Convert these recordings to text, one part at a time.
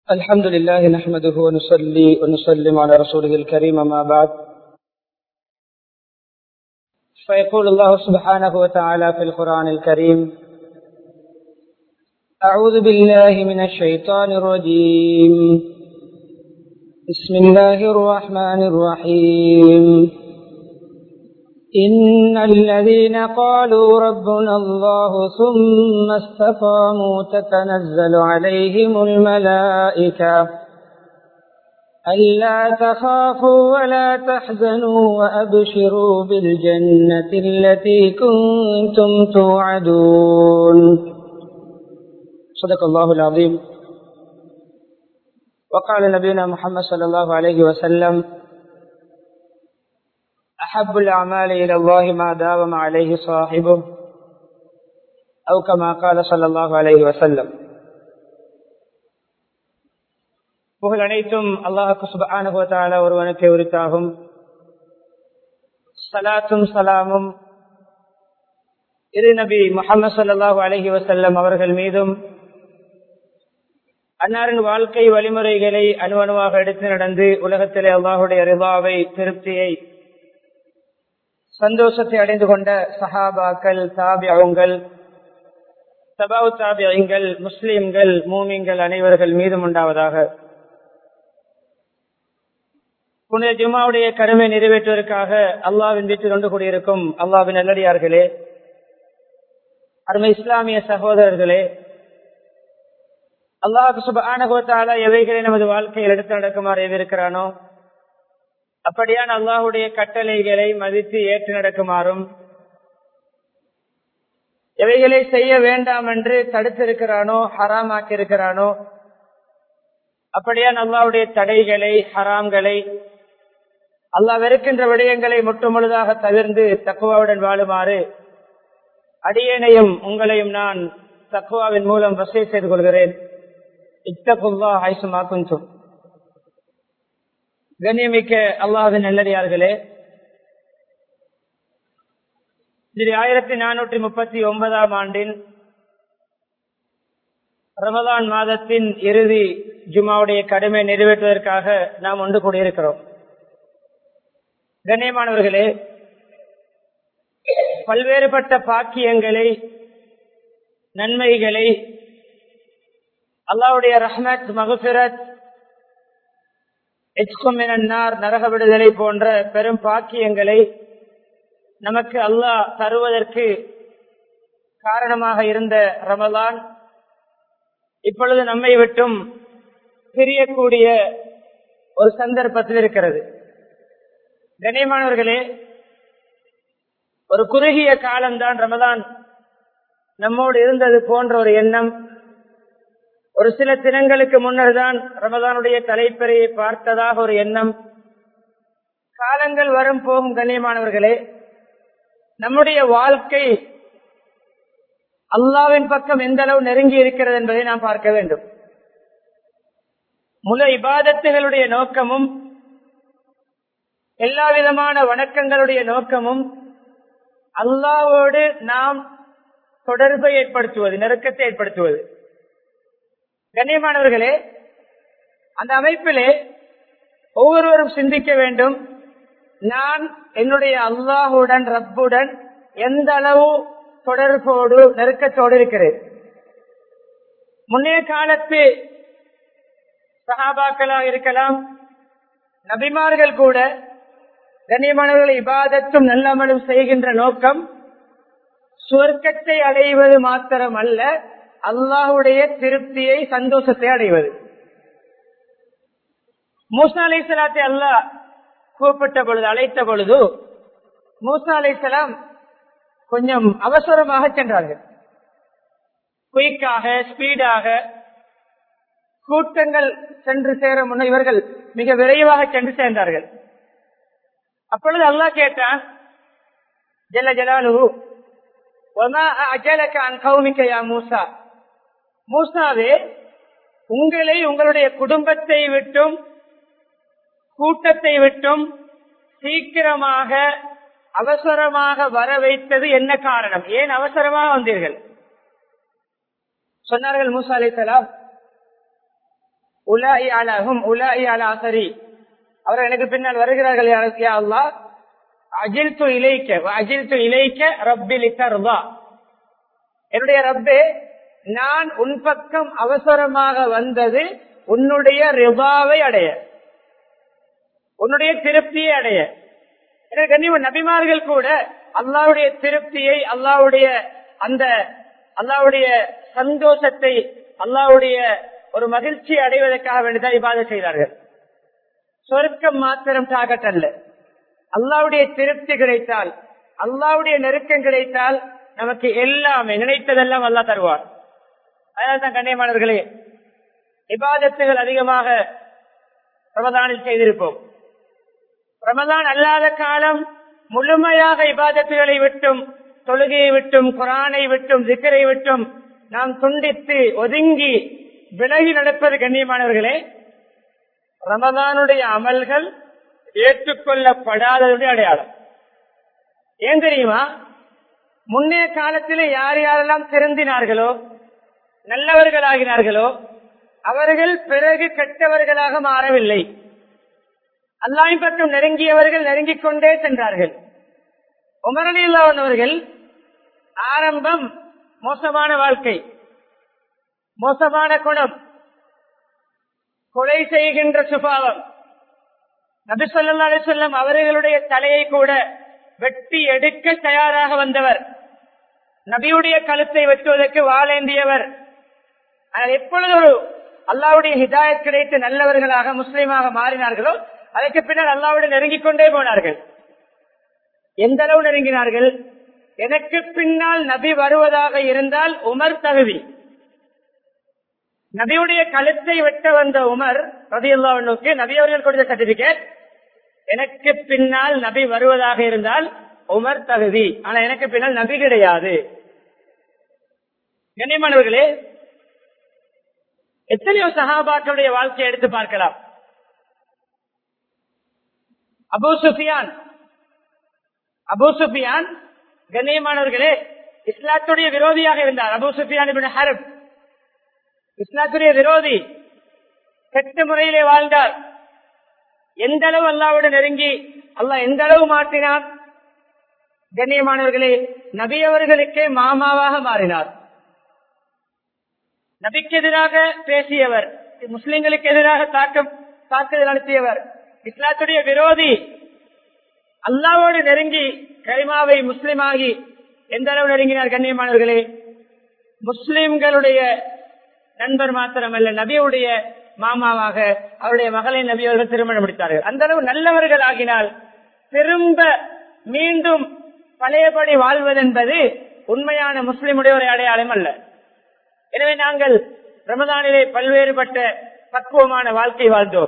الحمد لله نحمده ونصلي ونسلم على رسوله الكريم ما بعد فيقول الله سبحانه وتعالى في القرآن الكريم أعوذ بالله من الشيطان الرجيم بسم الله الرحمن الرحيم إن الذين قالوا ربنا الله ثم استقاموا تتنزل عليهم الملائكة ألا تخافوا ولا تحزنوا وأبشروا بالجنة التي كنتم توعدون صدق الله العظيم وقال نبينا محمد صلى الله عليه وسلم أحب الأعمال إلى الله ما داوم عليه صاحبه أو كما قال صلى الله عليه وسلم புகழ் அனைத்தும் அல்லாஹு சுபானுபவத்தால ஒருவனுக்கு உரித்தாகும் சலாத்தும் சலாமும் இரு நபி முகமது சல்லாஹூ அலஹி வசல்லம் அவர்கள் மீதும் அன்னாரின் வாழ்க்கை வழிமுறைகளை அணுவணுவாக எடுத்து நடந்து உலகத்திலே அல்லாஹுடைய ரிவாவை திருப்தியை சந்தோஷத்தை அடைந்து கொண்ட சஹாபாக்கள் தாபியங்கள் சபாவு தாபியங்கள் முஸ்லிம்கள் மூமிங்கள் அனைவர்கள் மீதும் உண்டாவதாக புனித ஜுமாவுடைய கடமை நிறைவேற்றுவதற்காக அல்லாவின் வீட்டில் கொண்டு கூடியிருக்கும் அல்லாவின் நல்லடியார்களே அருமை இஸ்லாமிய சகோதரர்களே அல்லாஹு சுபானகோத்தால எவைகளை நமது வாழ்க்கையில் எடுத்து நடக்குமாறு எதிர்க்கிறானோ அப்படியான அல்லாஹுடைய கட்டளைகளை மதித்து ஏற்று நடக்குமாறும் எவைகளை செய்ய வேண்டாம் என்று தடுத்திருக்கிறானோ ஹராமாக்கி இருக்கிறானோ அப்படியான அல்லாவுடைய தடைகளை ஹராம்களை அல்லாஹ் வெறுக்கின்ற விடயங்களை முற்றுமுழுதாக தவிர்ந்து தக்குவாவுடன் வாழுமாறு அடியேனையும் உங்களையும் நான் தக்குவாவின் மூலம் வசதி செய்து கொள்கிறேன் இத்தகுல்லா ஐசுமாக்கும் கண்ணியமிக்க அல்லாஹின் நல்லடியார்களே இது ஆயிரத்தி நானூற்றி முப்பத்தி ஒன்பதாம் ஆண்டின் ரமதான் மாதத்தின் இறுதி ஜுமாவுடைய கடமை நிறைவேற்றுவதற்காக நாம் ஒன்று கூடியிருக்கிறோம் கண்ணியமானவர்களே பல்வேறுபட்ட பாக்கியங்களை நன்மைகளை அல்லாவுடைய ரஹ்மத் மகுபிரத் எச்குமினார் நரக விடுதலை போன்ற பெரும் பாக்கியங்களை நமக்கு அல்லாஹ் தருவதற்கு காரணமாக இருந்த ரமலான் இப்பொழுது நம்மை விட்டும் பிரியக்கூடிய ஒரு சந்தர்ப்பத்தில் இருக்கிறது கண்ணியமானவர்களே ஒரு குறுகிய காலம்தான் ரமதான் நம்மோடு இருந்தது போன்ற ஒரு எண்ணம் ஒரு சில தினங்களுக்கு முன்னர் தான் ரமதானுடைய தலைப்பறையை பார்த்ததாக ஒரு எண்ணம் காலங்கள் வரும் போகும் கண்ணியமானவர்களே நம்முடைய வாழ்க்கை அல்லாவின் பக்கம் எந்த அளவு நெருங்கி இருக்கிறது என்பதை நாம் பார்க்க வேண்டும் முழு இபாதத்துகளுடைய நோக்கமும் எல்லா விதமான வணக்கங்களுடைய நோக்கமும் அல்லாவோடு நாம் தொடர்பை ஏற்படுத்துவது நெருக்கத்தை ஏற்படுத்துவது கண்ணியமானவர்களே அந்த அமைப்பிலே ஒவ்வொருவரும் சிந்திக்க வேண்டும் நான் என்னுடைய அல்லாஹுடன் ரப்புடன் எந்த அளவு தொடர்போடு நெருக்கத்தோடு இருக்கிறேன் முன்னைய காலத்து சகாபாக்களாக இருக்கலாம் நபிமார்கள் கூட கண்ணியமானவர்களை இபாதத்தும் நல்லமலும் செய்கின்ற நோக்கம் சுவர்க்கத்தை அடைவது மாத்திரம் அல்ல அல்லாஹுடைய திருப்தியை சந்தோஷத்தை அடைவது மூசா அலை சலாத்தை அல்லாஹ் கூப்பிட்ட பொழுது அழைத்த பொழுது மூசா அலை சலாம் கொஞ்சம் அவசரமாக சென்றார்கள் குயிக்காக ஸ்பீடாக கூட்டங்கள் சென்று சேர முன்ன இவர்கள் மிக விரைவாக சென்று சேர்ந்தார்கள் அப்பொழுது அல்லாஹ் கேட்டான் ஜல்ல ஜலாலு மூசா மூசாவே உங்களை உங்களுடைய குடும்பத்தை விட்டும் கூட்டத்தை விட்டும் சீக்கிரமாக அவசரமாக வர வைத்தது என்ன காரணம் ஏன் அவசரமாக வந்தீர்கள் சொன்னார்கள் மூசா அலைசலாம் உலாயி அலகும் உலாயி அலா சரி அவர் எனக்கு பின்னால் வருகிறார்கள் யா அல்லாஹ் அஜில்து இலைக்க அஜில்து இலைக்க ரப்பில் தர்வா என்னுடைய ரப்பே நான் உன் பக்கம் அவசரமாக வந்தது உன்னுடைய ரிபாவை அடைய உன்னுடைய திருப்தியை அடைய எனக்கு கண்ணியம் நபிமார்கள் கூட அல்லாவுடைய திருப்தியை அல்லாவுடைய அந்த அல்லாவுடைய சந்தோஷத்தை அல்லாவுடைய ஒரு மகிழ்ச்சி அடைவதற்காக வேண்டிதான் இபாத செய்தார்கள் சொர்க்கம் மாத்திரம் தாகட்டல்ல அல்லாவுடைய திருப்தி கிடைத்தால் அல்லாவுடைய நெருக்கம் கிடைத்தால் நமக்கு எல்லாமே நினைத்ததெல்லாம் அல்லா தருவார் அதனால தான் கண்ணியமானவர்களே இபாதத்துகள் அதிகமாக ரமதானில் செய்திருப்போம் ரமதான் அல்லாத காலம் முழுமையாக இபாதத்துகளை விட்டும் தொழுகையை விட்டும் குரானை விட்டும் திக்கரை விட்டும் நாம் துண்டித்து ஒதுங்கி விலகி நடப்பது கண்ணியமானவர்களே ரமதானுடைய அமல்கள் ஏற்றுக்கொள்ளப்படாததுடைய அடையாளம் ஏன் தெரியுமா முன்னைய காலத்தில் யார் யாரெல்லாம் திருந்தினார்களோ நல்லவர்களாகினார்களோ அவர்கள் பிறகு கெட்டவர்களாக மாறவில்லை அல்லாஹின் பக்கம் நெருங்கியவர்கள் நெருங்கிக் கொண்டே சென்றார்கள் உமரணியில்லாவன் அவர்கள் ஆரம்பம் மோசமான வாழ்க்கை மோசமான குணம் கொலை செய்கின்ற சுபாவம் நபி சொல்லா சொல்லம் அவர்களுடைய தலையை கூட வெட்டி எடுக்க தயாராக வந்தவர் நபியுடைய கழுத்தை வெட்டுவதற்கு வாழேந்தியவர் எப்பொழுது ஒரு அல்லாவுடைய ஹிதாயத் கிடைத்து நல்லவர்களாக முஸ்லீமாக மாறினார்களோ அதற்கு பின்னர் அல்லாவுடன் நெருங்கிக் கொண்டே போனார்கள் எந்த அளவு நெருங்கினார்கள் எனக்கு பின்னால் நபி வருவதாக இருந்தால் உமர் தகுதி நபியுடைய கழுத்தை வெட்ட வந்த உமர் ரதியுல்லாவுக்கு நபி அவர்கள் கொடுத்த சர்டிபிகேட் எனக்கு பின்னால் நபி வருவதாக இருந்தால் உமர் தகுதி ஆனா எனக்கு பின்னால் நபி கிடையாது கண்ணியமானவர்களே எத்தனையோ சகாபாக்களுடைய வாழ்க்கையை எடுத்து பார்க்கலாம் அபு சுஃபியான் அபு சுஃபியான் கண்ணியமானவர்களே இஸ்லாத்துடைய விரோதியாக இருந்தார் அபு சுஃபியான் ஹரப் இஸ்லாத்துடைய விரோதி கெட்ட முறையிலே வாழ்ந்தார் எந்த அளவு அல்லாவோடு நெருங்கி அல்லாஹ் எந்த அளவு மாற்றினார் கண்ணியமானவர்களே நபி அவர்களுக்கே மாமாவாக மாறினார் நபிக்கு எதிராக பேசியவர் முஸ்லிம்களுக்கு எதிராக தாக்கம் தாக்குதல் நடத்தியவர் இஸ்லாத்துடைய விரோதி அல்லாவோடு நெருங்கி கரிமாவை முஸ்லிமாகி எந்த அளவு நெருங்கினார் கண்ணியமானவர்களே முஸ்லிம்களுடைய நண்பர் மாத்திரமல்ல நபியுடைய மாமாவாக அவருடைய மகளை நபி அவர்கள் திருமணம் முடித்தார்கள் அந்த அளவு நல்லவர்கள் ஆகினால் திரும்ப மீண்டும் பழையபடி வாழ்வதென்பது உண்மையான முஸ்லிமுடைய ஒரு அடையாளம் அல்ல எனவே நாங்கள் ரமதானிலே பல்வேறுபட்ட பக்குவமான வாழ்க்கை வாழ்ந்தோம்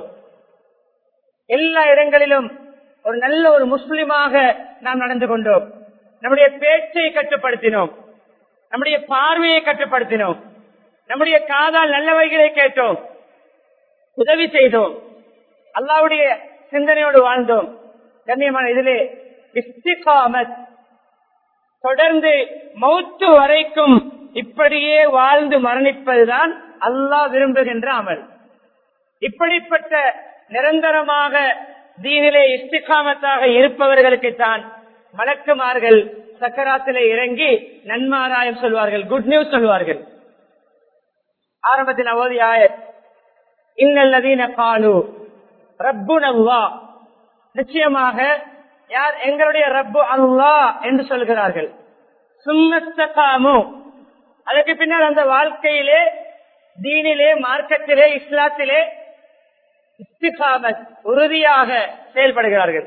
எல்லா இடங்களிலும் ஒரு நல்ல ஒரு முஸ்லிமாக நாம் நடந்து கொண்டோம் நம்முடைய பேச்சை கட்டுப்படுத்தினோம் நம்முடைய பார்வையை கட்டுப்படுத்தினோம் நம்முடைய காதால் நல்லவைகளை கேட்டோம் உதவி செய்தோம் அல்லாவுடைய சிந்தனையோடு வாழ்ந்தோம் கண்ணியமான இதிலே இஸ்திகாமத் தொடர்ந்து மௌத்து வரைக்கும் இப்படியே வாழ்ந்து மரணிப்பதுதான் அல்லாஹ் விரும்புகின்ற அமல் இப்படிப்பட்ட நிரந்தரமாக தீனிலே இஸ்திகாமத்தாக இருப்பவர்களுக்கு தான் மலக்குமார்கள் சக்கராத்திலே இறங்கி நன்மாராயம் சொல்வார்கள் குட் நியூஸ் சொல்வார்கள் ஆரம்பத்தில் அவதி ஆயத் இன்னல்லதீன காலு ரப்பு அல்லா நிச்சயமாக யார் எங்களுடைய ரப்பு அல்லா என்று சொல்கிறார்கள் சுன்னத்தகாமு அதற்கு பின்னால் அந்த வாழ்க்கையிலே தீனிலே மார்க்கத்திலே இஸ்லாத்திலே இஸ்திகாமத் உறுதியாக செயல்படுகிறார்கள்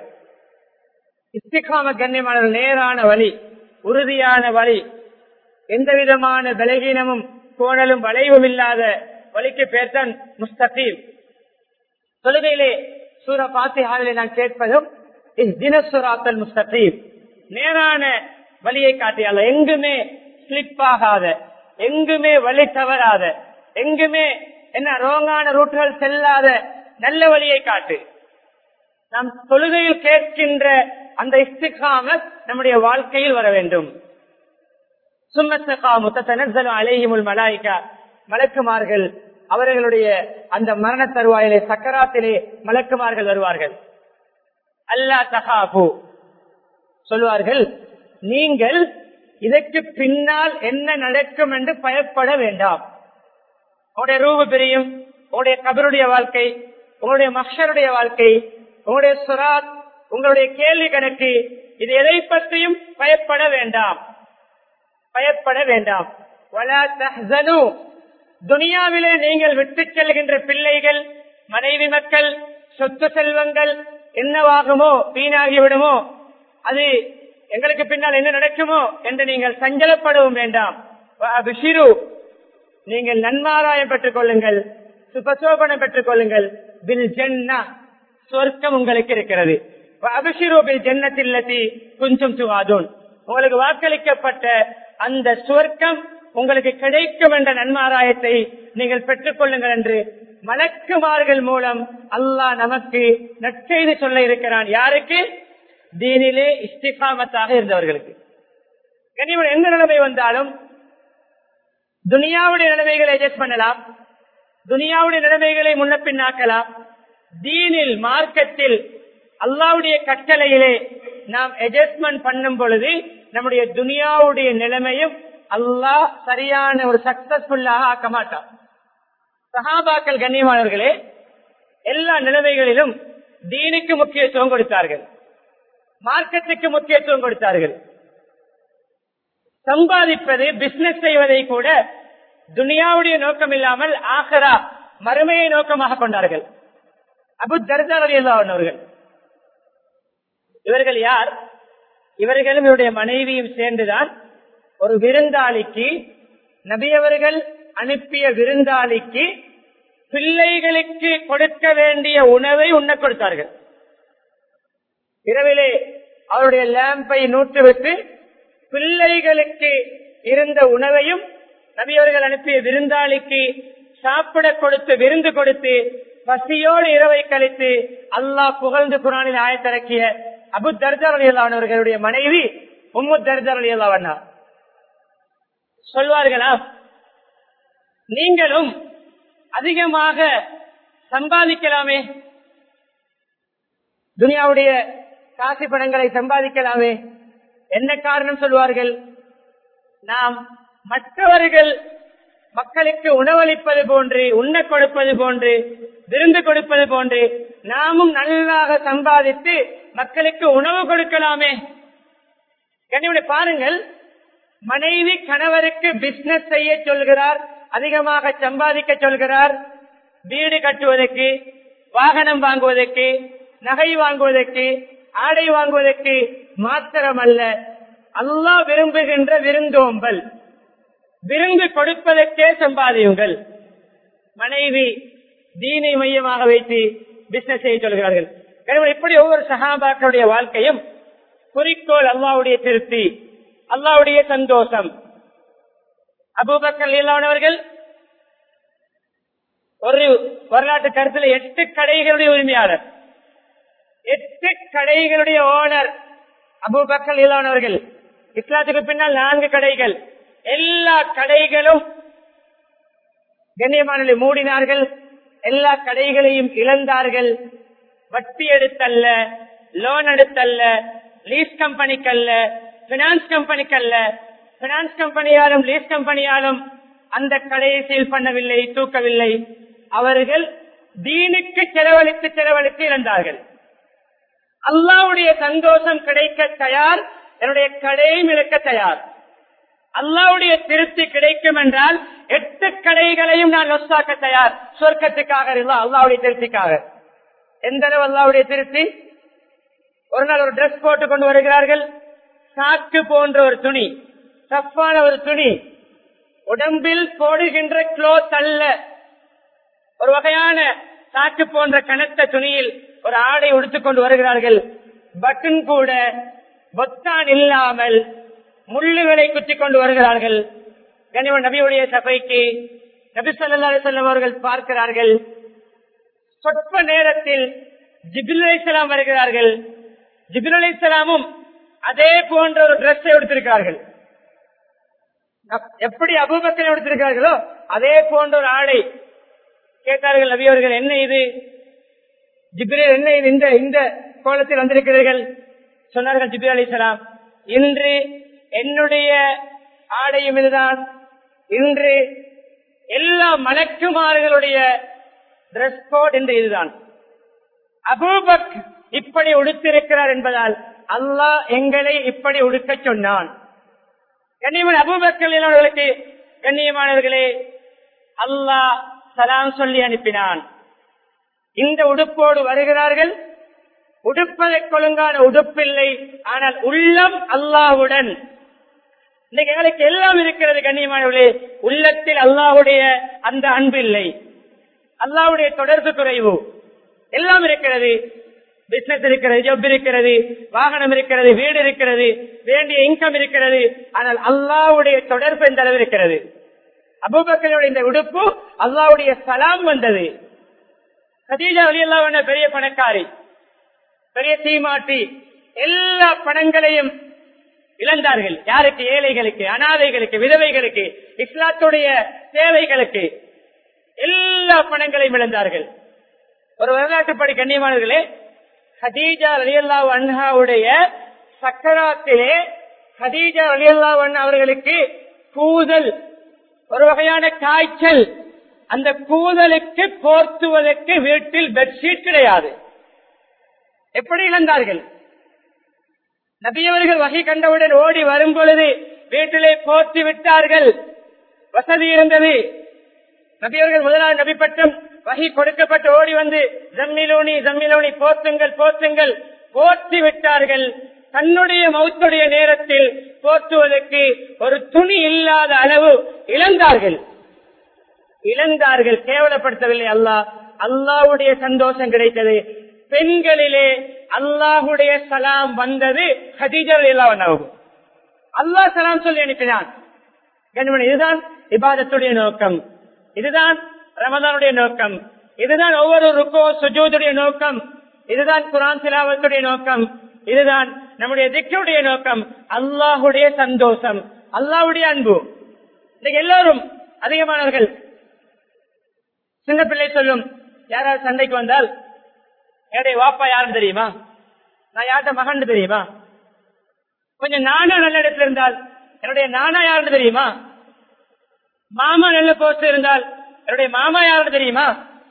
இஸ்திகாம கண்ணியமான நேரான வழி உறுதியான வழி எந்த விதமான பலகீனமும் கோணலும் வளைவும் இல்லாத வழிக்கு பேர்தான் முஸ்தகீம் தொழுகையிலே சூர பாத்திஹாவிலே நான் கேட்பதும் தினசுராத்தல் முஸ்தகீம் நேரான வழியை காட்டியால எங்குமே ஸ்லிப் ஆகாத எங்குமே வழி தவறாத எங்குமே என்ன ரோங்கான ரூட்டுகள் செல்லாத நல்ல வழியை காட்டு நாம் தொழுகையில் கேட்கின்ற அந்த இஸ்திகாம நம்முடைய வாழ்க்கையில் வர வேண்டும் சும்மத்தகாமு தனசலும் அலைஹிமுல் மலாய்கா மலக்குமார்கள் அவர்களுடைய அந்த மரண தருவாயிலே சக்கராத்திலே மலக்குமார்கள் வருவார்கள் அல்லா தகாபு சொல்வார்கள் நீங்கள் இதற்கு பின்னால் என்ன நடக்கும் என்று பயப்பட வேண்டாம் உங்களுடைய ரூபு பிரியும் உங்களுடைய கபருடைய வாழ்க்கை உங்களுடைய மஷருடைய வாழ்க்கை உங்களுடைய சுராத் உங்களுடைய கேள்வி கணக்கு இது எதை பற்றியும் பயப்பட வேண்டாம் பயப்பட வேண்டாம் வலா தஹ்சனு துனியாவிலே நீங்கள் விட்டு செல்கின்ற பிள்ளைகள் மனைவி மக்கள் சொத்து செல்வங்கள் என்னவாகுமோ வீணாகி விடுமோ அது எங்களுக்கு பின்னால் என்ன நடக்குமோ என்று நீங்கள் சஞ்சலப்படவும் வேண்டாம் அபிஷிரு நீங்கள் நன்மாராயம் பெற்றுக் கொள்ளுங்கள் சுபசோபனம் பெற்றுக் கொள்ளுங்கள் பில் ஜென்னா சொர்க்கம் உங்களுக்கு இருக்கிறது அபிஷிரு பில் ஜென்னத்தில்லத்தி கொஞ்சம் சுவாதூன் உங்களுக்கு வாக்களிக்கப்பட்ட அந்த சுவர்க்கம் உங்களுக்கு கிடைக்கும் என்ற நன்மாராயத்தை நீங்கள் பெற்றுக் கொள்ளுங்கள் என்று மலக்குமார்கள் மூலம் அல்லாஹ் நமக்கு நற்செய்தி சொல்ல இருக்கிறான் யாருக்கு தீனிலே இஸ்திகாமத்தாக இருந்தவர்களுக்கு கனிவன் எந்த நிலைமை வந்தாலும் துனியாவுடைய நிலைமைகளை அட்ஜஸ்ட் பண்ணலாம் துனியாவுடைய நிலைமைகளை முன்ன பின்னாக்கலாம் தீனில் மார்க்கத்தில் அல்லாவுடைய கட்டளையிலே நாம் அட்ஜஸ்ட்மெண்ட் பண்ணும் பொழுது நம்முடைய துனியாவுடைய நிலைமையும் அல்லாஹ் சரியான ஒரு சக்சஸ்ஃபுல்லாக ஆக்க மாட்டான் சஹாபாக்கள் கண்ணியமானவர்களே எல்லா நிலைமைகளிலும் தீனுக்கு முக்கியத்துவம் கொடுத்தார்கள் மார்க்கத்துக்கு முக்கியத்துவம் கொடுத்தார்கள் சம்பாதிப்பது பிசினஸ் செய்வதை கூட துனியாவுடைய நோக்கம் இல்லாமல் ஆகரா மறுமையை நோக்கமாக கொண்டார்கள் அபு தர்தார் அவர்கள் இவர்கள் யார் இவர்களும் இவருடைய மனைவியும் சேர்ந்துதான் ஒரு விருந்தாளிக்கு நபியவர்கள் அனுப்பிய விருந்தாளிக்கு பிள்ளைகளுக்கு கொடுக்க வேண்டிய உணவை உண்ண கொடுத்தார்கள் இரவிலே அவருடைய லேம்பை நூற்றுவிட்டு பிள்ளைகளுக்கு இருந்த உணவையும் நபியவர்கள் அனுப்பிய விருந்தாளிக்கு சாப்பிட கொடுத்து விருந்து கொடுத்து பசியோடு இரவை கழித்து அல்லாஹ் புகழ்ந்து குரானில் ஆயத்திறக்கிய அபு தர்ஜர் அலியல்லானவர்களுடைய மனைவி உம்மு தர்ஜர் அலியல்லாவண்ணா சொல்வார்களா நீங்களும் அதிகமாக சம்பாதிக்கலாமே துனியாவுடைய காசி பணங்களை சம்பாதிக்கலாமே என்ன காரணம் சொல்வார்கள் நாம் மற்றவர்கள் மக்களுக்கு உணவளிப்பது போன்று உண்ண கொடுப்பது போன்று விருந்து கொடுப்பது போன்று நாமும் நல்லாக சம்பாதித்து மக்களுக்கு உணவு கொடுக்கலாமே கண்ணியுடைய பாருங்கள் மனைவி கணவருக்கு பிசினஸ் செய்ய சொல்கிறார் அதிகமாக சம்பாதிக்க சொல்கிறார் வீடு கட்டுவதற்கு வாகனம் வாங்குவதற்கு நகை வாங்குவதற்கு ஆடை வாங்குவதற்கு மாத்திரமல்ல அல்லாஹ் விரும்புகின்ற விருந்தோம்பல் விருந்து கொடுப்பதற்கே சம்பாதியுங்கள் மனைவி தீனை மையமாக வைத்து பிசினஸ் செய்ய சொல்கிறார்கள் எனவே இப்படி ஒவ்வொரு சகாபாக்களுடைய வாழ்க்கையும் குறிக்கோள் அல்லாவுடைய திருப்தி அல்லாவுடைய சந்தோஷம் அபூபக்கர் இல்லாதவர்கள் ஒரு வரலாற்று கருத்துல எட்டு கடைகளுடைய உரிமையாளர் எட்டு கடைகளுடைய ஓனர் அபூபக்கர் இல்லாதவர்கள் இஸ்லாத்துக்கு பின்னால் நான்கு கடைகள் எல்லா கடைகளும் கண்ணியமானலை மூடினார்கள் எல்லா கடைகளையும் இழந்தார்கள் வட்டி எடுத்தல்ல லோன் எடுத்தல்ல லீஸ் கம்பெனிக்கல்ல பினான்ஸ் கம்பெனிக்கல்ல பினான்ஸ் கம்பெனியாலும் லீஸ் கம்பெனியாலும் அந்த கடையை சீல் பண்ணவில்லை தூக்கவில்லை அவர்கள் தீனுக்கு செலவழித்து செலவழித்து இழந்தார்கள் அல்லாவுடைய சந்தோஷம் கிடைக்க தயார் என்னுடைய கடையும் இழக்க தயார் அல்லாவுடைய திருப்தி கிடைக்கும் என்றால் எட்டு கடைகளையும் நான் லொஸ்தாக்க தயார் சொர்க்கத்துக்காக இல்ல அல்லாவுடைய திருப்திக்காக எந்த அளவு அல்லாவுடைய திருப்தி ஒரு நாள் ஒரு டிரெஸ் போட்டு கொண்டு வருகிறார்கள் சாக்கு போன்ற ஒரு துணி தப்பான ஒரு துணி உடம்பில் போடுகின்ற க்ளோத் அல்ல ஒரு வகையான சாக்கு போன்ற கனத்த துணியில் ஒரு ஆடை உடுத்துக்கொண்டு வருகிறார்கள் பட்டன் கூட பொத்தான் இல்லாமல் முள்ளுகளை குத்திக் கொண்டு வருகிறார்கள் கனிவன் நபியுடைய சபைக்கு நபி சொல்லா செல்லம் அவர்கள் பார்க்கிறார்கள் சொற்ப நேரத்தில் ஜிபில் அலிசலாம் வருகிறார்கள் ஜிபில் அலிசலாமும் அதே போன்ற ஒரு டிரெஸ்ஸை எடுத்திருக்கிறார்கள் எப்படி அபூபக்கரை எடுத்திருக்கிறார்களோ அதே போன்ற ஒரு ஆடை கேட்டார்கள் நபி அவர்கள் என்ன இது ஜிப்ரேல் என்ன இது இந்த இந்த கோலத்தில் வந்திருக்கிறீர்கள் சொன்னார்கள் ஜிப்ரேல் அலிசலாம் இன்று என்னுடைய ஆடையும் இதுதான் இன்று எல்லா மலக்குமார்களுடைய டிரெஸ் கோட் என்று இதுதான் அபூபக் இப்படி உடுத்திருக்கிறார் என்பதால் அல்லாஹ் எங்களை இப்படி உடுக்க சொன்னான் கண்ணியமான அபூபக்கல் அவர்களுக்கு கண்ணியமானவர்களே அல்லாஹ் சலாம் சொல்லி அனுப்பினான் இந்த உடுப்போடு வருகிறார்கள் உடுப்பதற்கு ஒழுங்கான உடுப்பில்லை ஆனால் உள்ளம் அல்லாஹுடன் இன்னைக்கு எங்களுக்கு எல்லாம் இருக்கிறது கண்ணியமானவர்களே உள்ளத்தில் அல்லாஹுடைய அந்த அன்பு இல்லை அல்லாஹுடைய தொடர்பு குறைவு எல்லாம் இருக்கிறது பிசினஸ் இருக்கிறது ஜப் இருக்கிறது வாகனம் இருக்கிறது வீடு இருக்கிறது வேண்டிய இன்கம் இருக்கிறது ஆனால் அல்லாவுடைய தொடர்பு எந்த அளவு இருக்கிறது அபுபக்கருடைய இந்த உடுப்பு அல்லாவுடைய சலாம் வந்தது கதீஜா அலி அல்லா பெரிய பணக்காரி பெரிய தீமாட்டி எல்லா பணங்களையும் இழந்தார்கள் யாருக்கு ஏழைகளுக்கு அனாதைகளுக்கு விதவைகளுக்கு இஸ்லாத்துடைய சேவைகளுக்கு எல்லா பணங்களையும் இழந்தார்கள் ஒரு வரலாற்றுப்படி கண்ணியமானவர்களே ஹதீஜா அலியல்லா அன்ஹாவுடைய சக்கராத்திலே ஹதீஜா அலியல்லா அவர்களுக்கு கூதல் ஒரு வகையான காய்ச்சல் அந்த கூதலுக்கு போர்த்துவதற்கு வீட்டில் பெட்ஷீட் கிடையாது எப்படி இழந்தார்கள் நபியவர்கள் வகை கண்டவுடன் ஓடி வரும் பொழுது வீட்டிலே போர்த்து விட்டார்கள் வசதி இருந்தது நபியவர்கள் முதலாவது நபி பட்டம் வகை கொடுக்கப்பட்டு ஓடி வந்து ஜம்மிலோனி ஜம்மிலோனி போத்துங்கள் போத்துங்கள் போர்த்தி விட்டார்கள் தன்னுடைய மௌத்துடைய நேரத்தில் போர்த்துவதற்கு ஒரு துணி இல்லாத அளவு இழந்தார்கள் இழந்தார்கள் கேவலப்படுத்தவில்லை அல்லாஹ் அல்லாவுடைய சந்தோஷம் கிடைத்தது பெண்களிலே அல்லாஹுடைய சலாம் வந்தது ஹதீஜர் இல்லாவனாகும் அல்லாஹ் சலாம் சொல்லி அனுப்பினான் கண்மணி இதுதான் இபாதத்துடைய நோக்கம் இதுதான் ரமதானுடைய நோக்கம் இதுதான் ஒவ்வொரு ருக்கோ சுஜூதுடைய நோக்கம் இதுதான் குரான் சிலாவத்துடைய நோக்கம் இதுதான் நம்முடைய திக்கருடைய நோக்கம் அல்லாஹுடைய சந்தோஷம் அல்லாஹுடைய அன்பு இன்னைக்கு எல்லாரும் அதிகமானவர்கள் சின்ன பிள்ளை சொல்லும் யாராவது சண்டைக்கு வந்தால் என்னுடைய வாப்பா யாருன்னு தெரியுமா நான் யார்கிட்ட மகன் தெரியுமா கொஞ்சம் நானா நல்ல இடத்துல இருந்தால் என்னுடைய நானா யாருன்னு தெரியுமா மாமா நல்ல போஸ்ட் இருந்தால் என்னுடைய மாமா யாருன்னு தெரியுமா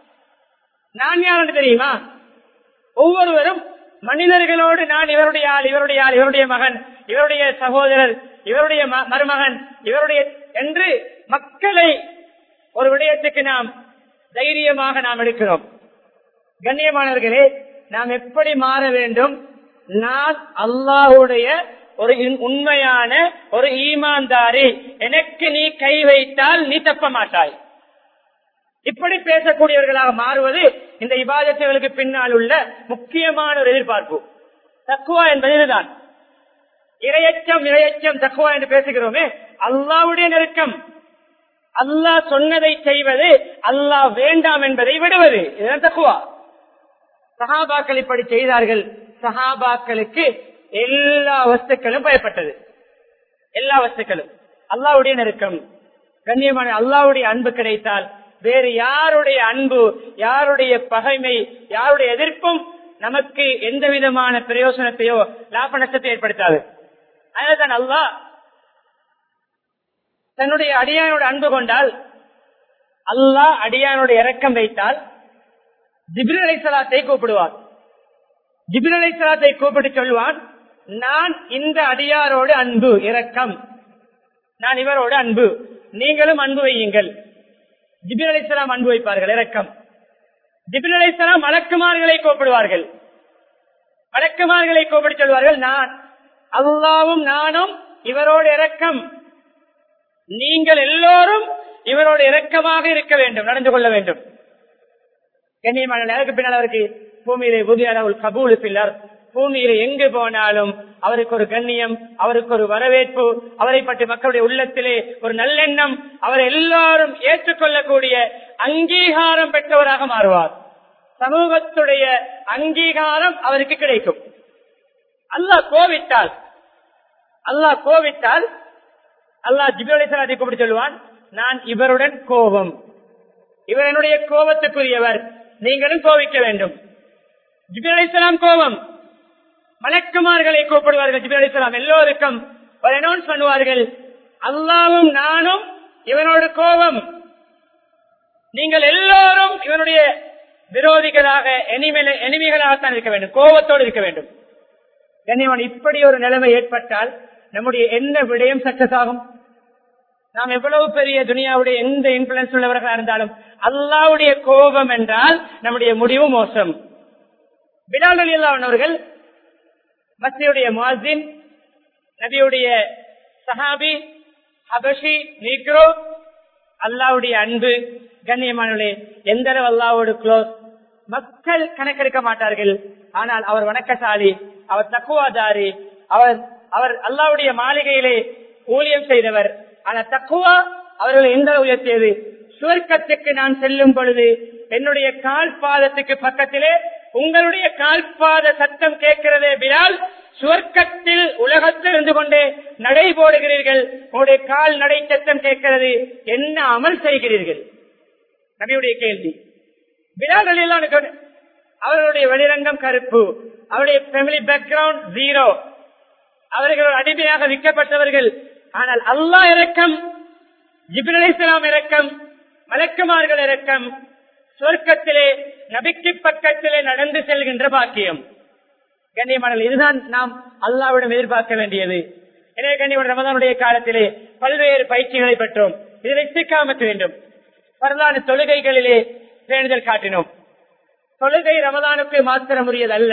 நான் யாருன்னு தெரியுமா ஒவ்வொருவரும் மனிதர்களோடு நான் இவருடைய ஆள் இவருடைய ஆள் இவருடைய மகன் இவருடைய சகோதரர் இவருடைய மருமகன் இவருடைய என்று மக்களை ஒரு விடயத்துக்கு நாம் தைரியமாக நாம் எடுக்கிறோம் கண்ணியமானவர்களே நாம் எப்படி மாற வேண்டும் நான் அல்லாஹுடைய ஒரு உண்மையான ஒரு ஈமான்தாரி எனக்கு நீ கை வைத்தால் நீ தப்ப மாட்டாய் இப்படி பேசக்கூடியவர்களாக மாறுவது இந்த இபாதத்துகளுக்கு பின்னால் உள்ள முக்கியமான ஒரு எதிர்பார்ப்பு தக்குவா என்பது இதுதான் இரையச்சம் இரையச்சம் தக்குவா என்று பேசுகிறோமே அல்லாவுடைய நெருக்கம் அல்லாஹ் சொன்னதை செய்வது அல்லாஹ் வேண்டாம் என்பதை விடுவது இதுதான் தக்குவா சஹாபாக்கள் இப்படி செய்தார்கள் சஹாபாக்களுக்கு எல்லா வஸ்துக்களும் பயப்பட்டது எல்லா வஸ்துக்களும் அல்லாவுடைய நெருக்கம் கண்ணியமான அல்லாவுடைய அன்பு கிடைத்தால் வேறு யாருடைய அன்பு யாருடைய பகைமை யாருடைய எதிர்ப்பும் நமக்கு எந்த விதமான பிரயோசனத்தையோ லாப நஷ்டத்தை ஏற்படுத்தாது அதனால்தான் அல்லாஹ் தன்னுடைய அடியானோட அன்பு கொண்டால் அல்லாஹ் அடியானோட இறக்கம் வைத்தால் ஜிபிர் அலைசலாத்தை கூப்பிடுவார் ஜிபிர் அலைசலாத்தை கூப்பிட்டு சொல்வான் நான் இந்த அடியாரோடு அன்பு இரக்கம் நான் இவரோடு அன்பு நீங்களும் அன்பு வையுங்கள் ஜிபிர் அலைசலாம் அன்பு வைப்பார்கள் இரக்கம் ஜிபிர் அலைசலாம் மலக்குமார்களை கூப்பிடுவார்கள் மலக்குமார்களை கூப்பிட்டு சொல்வார்கள் நான் அல்லாவும் நானும் இவரோடு இரக்கம் நீங்கள் எல்லோரும் இவரோடு இரக்கமாக இருக்க வேண்டும் நடந்து கொள்ள வேண்டும் கண்ணியமான நேருக்கு பின்னால் அவருக்கு பூமியிலே புதிய அளவில் கபூல் பில்லர் பூமியில எங்கு போனாலும் அவருக்கு ஒரு கண்ணியம் அவருக்கு ஒரு வரவேற்பு அவரை பற்றி மக்களுடைய உள்ளத்திலே ஒரு நல்லெண்ணம் அவர் எல்லாரும் ஏற்றுக்கொள்ளக்கூடிய அங்கீகாரம் பெற்றவராக மாறுவார் சமூகத்துடைய அங்கீகாரம் அவருக்கு கிடைக்கும் அல்லாஹ் கோவித்தால் அல்லாஹ் கோவித்தால் அல்லாஹ் ஜிபுலை கூப்பிட்டு சொல்லுவான் நான் இவருடன் கோபம் இவர் என்னுடைய கோபத்துக்குரியவர் நீங்களும் கோபிக்க வேண்டும் ஜிபிர் அலிஸ்லாம் கோபம் மலக்குமார்களை கூப்பிடுவார்கள் ஜிபிர் அலிஸ்லாம் எல்லோருக்கும் ஒரு அனௌன்ஸ் பண்ணுவார்கள் அல்லாவும் நானும் இவனோட கோபம் நீங்கள் எல்லோரும் இவனுடைய விரோதிகளாக எனிமிகளாகத்தான் இருக்க வேண்டும் கோபத்தோடு இருக்க வேண்டும் கண்ணியவன் இப்படி ஒரு நிலைமை ஏற்பட்டால் நம்முடைய என்ன விடயம் சக்சஸ் ஆகும் நாம் எவ்வளவு பெரிய துனியாவுடைய எந்த இன்ஃபுளுன்ஸ் உள்ளவர்களாக இருந்தாலும் அல்லாவுடைய கோபம் என்றால் நம்முடைய முடிவு மோசம் பிலால் அலி அவர்கள் மத்தியுடைய மாசின் நபியுடைய சஹாபி ஹபஷி நீக்ரோ அல்லாவுடைய அன்பு கண்ணியமானவர்களே எந்த அளவு அல்லாவோடு க்ளோஸ் மக்கள் கணக்கெடுக்க மாட்டார்கள் ஆனால் அவர் வணக்கசாலி அவர் தக்குவாதாரி அவர் அவர் அல்லாவுடைய மாளிகையிலே ஊழியம் செய்தவர் ஆனா தக்குவா அவர்கள் எந்த அளவு உயர்த்தியது சுவர்க்கத்துக்கு நான் செல்லும் பொழுது என்னுடைய கால் பாதத்துக்கு பக்கத்திலே உங்களுடைய கால்பாத சத்தம் கேட்கிறதே பிலால் சுவர்க்கத்தில் உலகத்தில் இருந்து கொண்டே நடை போடுகிறீர்கள் உங்களுடைய கால் நடை சத்தம் கேட்கிறது என்ன அமல் செய்கிறீர்கள் நபியுடைய கேள்வி பிலால் அலிலாம் அவர்களுடைய வெளிரங்கம் கருப்பு அவருடைய ஃபேமிலி பேக்ரவுண்ட் ஜீரோ அவர்கள் அடிமையாக விற்கப்பட்டவர்கள் ஆனால் அல்லாஹ் இறக்கம் ஜிபின் இஸ்லாம் இறக்கம் மலக்குமார்கள் இறக்கம் சொர்க்கத்திலே நபிக்கு பக்கத்திலே நடந்து செல்கின்ற பாக்கியம் கண்ணியமானல் இதுதான் நாம் அல்லாவிடம் எதிர்பார்க்க வேண்டியது எனவே கண்ணியமான ரமதானுடைய காலத்திலே பல்வேறு பயிற்சிகளை பெற்றோம் இதில் இசைக்காமற்ற வேண்டும் வரலாறு தொழுகைகளிலே பேணுதல் காட்டினோம் தொழுகை ரமதானுக்கு மாத்திரம் உரியது அல்ல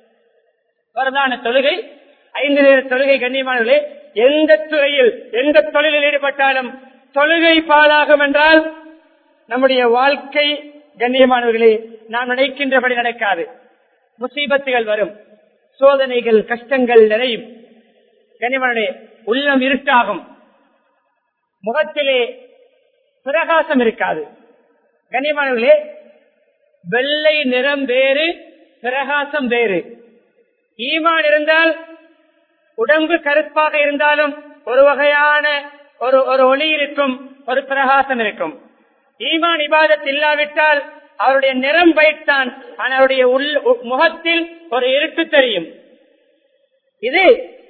வரலான தொழுகை ஐந்து நேர தொழுகை கண்ணியமானவர்களே எந்த துறையில் எந்த தொழிலில் ஈடுபட்டாலும் தொழுகை பாழாகும் என்றால் நம்முடைய வாழ்க்கை கண்ணியமானவர்களே நாம் நினைக்கின்றபடி நடக்காது முசீபத்துகள் வரும் சோதனைகள் கஷ்டங்கள் நிறையும் கண்ணியமானே உள்ளம் இருட்டாகும் முகத்திலே பிரகாசம் இருக்காது கண்ணியமானவர்களே வெள்ளை நிறம் வேறு பிரகாசம் வேறு ஈமான் இருந்தால் உடம்பு கருப்பாக இருந்தாலும் ஒரு வகையான ஒரு ஒரு ஒளி இருக்கும் ஒரு பிரகாசம் இருக்கும் ஈமான் இபாதத் இல்லாவிட்டால் அவருடைய நிறம் வைத்தான் ஆனால் அவருடைய உள் முகத்தில் ஒரு இருட்டு தெரியும் இது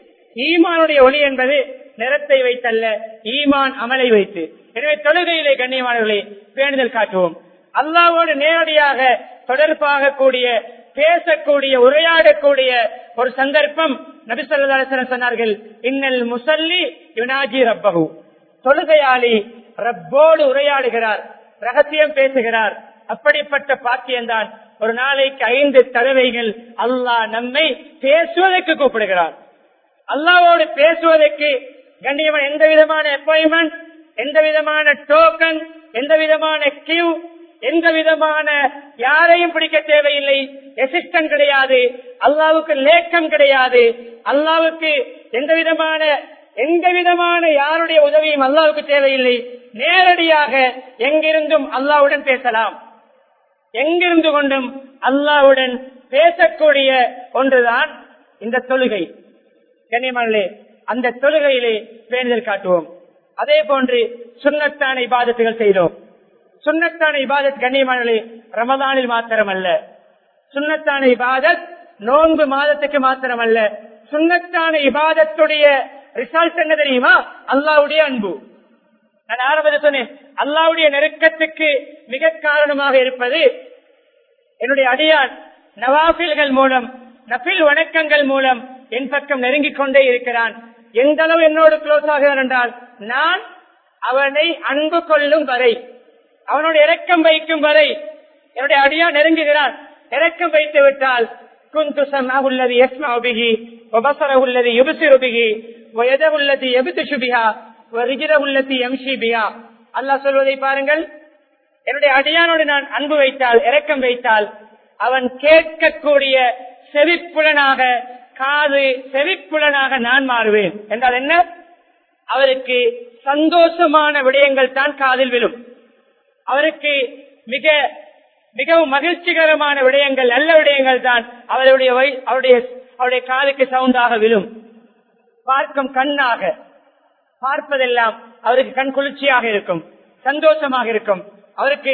ஈமானுடைய ஒளி என்பது நிறத்தை வைத்தல்ல ஈமான் அமலை வைத்து எனவே தொழுகையிலே கண்ணியமானவர்களை பேணுதல் காட்டுவோம் அல்லாவோடு நேரடியாக தொடர்பாக கூடிய பேசக்கூடிய உரையாடக்கூடிய ஒரு சந்தர்ப்பம் நபிசல்லாசன் சொன்னார்கள் இன்னல் முசல்லி யுனாஜி ரப்பகு தொழுகையாளி ரப்போடு உரையாடுகிறார் ரகசியம் பேசுகிறார் அப்படிப்பட்ட பாக்கியம்தான் ஒரு நாளைக்கு ஐந்து தடவைகள் அல்லாஹ் நம்மை பேசுவதற்கு கூப்பிடுகிறார் அல்லாவோடு பேசுவதற்கு கண்ணியமான எந்த விதமான அப்பாயின்மெண்ட் எந்த விதமான டோக்கன் எந்த விதமான கியூ எந்த விதமான யாரையும் பிடிக்க தேவையில்லை எசிஸ்டன்ட் கிடையாது அல்லாவுக்கு லேக்கம் கிடையாது அல்லாவுக்கு எந்த விதமான எந்த விதமான யாருடைய உதவியும் அல்லாவுக்கு தேவையில்லை நேரடியாக எங்கிருந்தும் அல்லாவுடன் பேசலாம் எங்கிருந்து கொண்டும் அல்லாவுடன் பேசக்கூடிய ஒன்றுதான் இந்த தொழுகை கண்ணியமானே அந்த தொழுகையிலே பேணுதல் காட்டுவோம் அதே போன்று சுண்ணத்தான இபாதத்துகள் செய்தோம் சுண்ணத்தான இபாதத் கண்ணியமானே ரமதானில் மாத்திரமல்ல சுண்ணத்தான இபாதத் நோன்பு மாதத்துக்கு மாத்திரமல்ல சுண்ணத்தான இபாதத்துடைய ரிசல்ட் என்ன தெரியுமா அல்லாவுடைய அன்பு நான் ஆரம்பத்தில் சொன்னேன் அல்லாவுடைய நெருக்கத்துக்கு மிக காரணமாக இருப்பது என்னுடைய அடியான் நவாபில்கள் மூலம் நபில் வணக்கங்கள் மூலம் என் பக்கம் நெருங்கிக் கொண்டே இருக்கிறான் எந்த அளவு என்னோடு க்ளோஸ் ஆகிறான் என்றால் நான் அவனை அன்பு கொள்ளும் வரை அவனோட இறக்கம் வைக்கும் வரை என்னுடைய அடியா நெருங்குகிறான் இறக்கம் வைத்து விட்டால் குந்து உள்ளது எஸ்மா உபிகி வபசர உள்ளது எபுசிறு பிகி எத உள்ளது எபுத்து சுபிகா ரிஜிர உள்ளது எம்சி பிகா அல்லாஹ் சொல்வதை பாருங்கள் என்னுடைய அடியானோடு நான் அன்பு வைத்தால் இறக்கம் வைத்தால் அவன் கேட்கக்கூடிய செவிப்புலனாக காது செவிப்புலனாக நான் மாறுவேன் என்றால் என்ன அவருக்கு சந்தோஷமான விடயங்கள் தான் காதில் விழும் அவருக்கு மிக மிகவும் மகிழ்ச்சிகரமான விடயங்கள் நல்ல விடயங்கள் தான் அவருடைய அவருடைய அவருடைய காதுக்கு சவுண்டாக விழும் பார்க்கும் கண்ணாக பார்ப்பதெல்லாம் அவருக்கு கண் குளிர்ச்சியாக இருக்கும் சந்தோஷமாக இருக்கும் அவருக்கு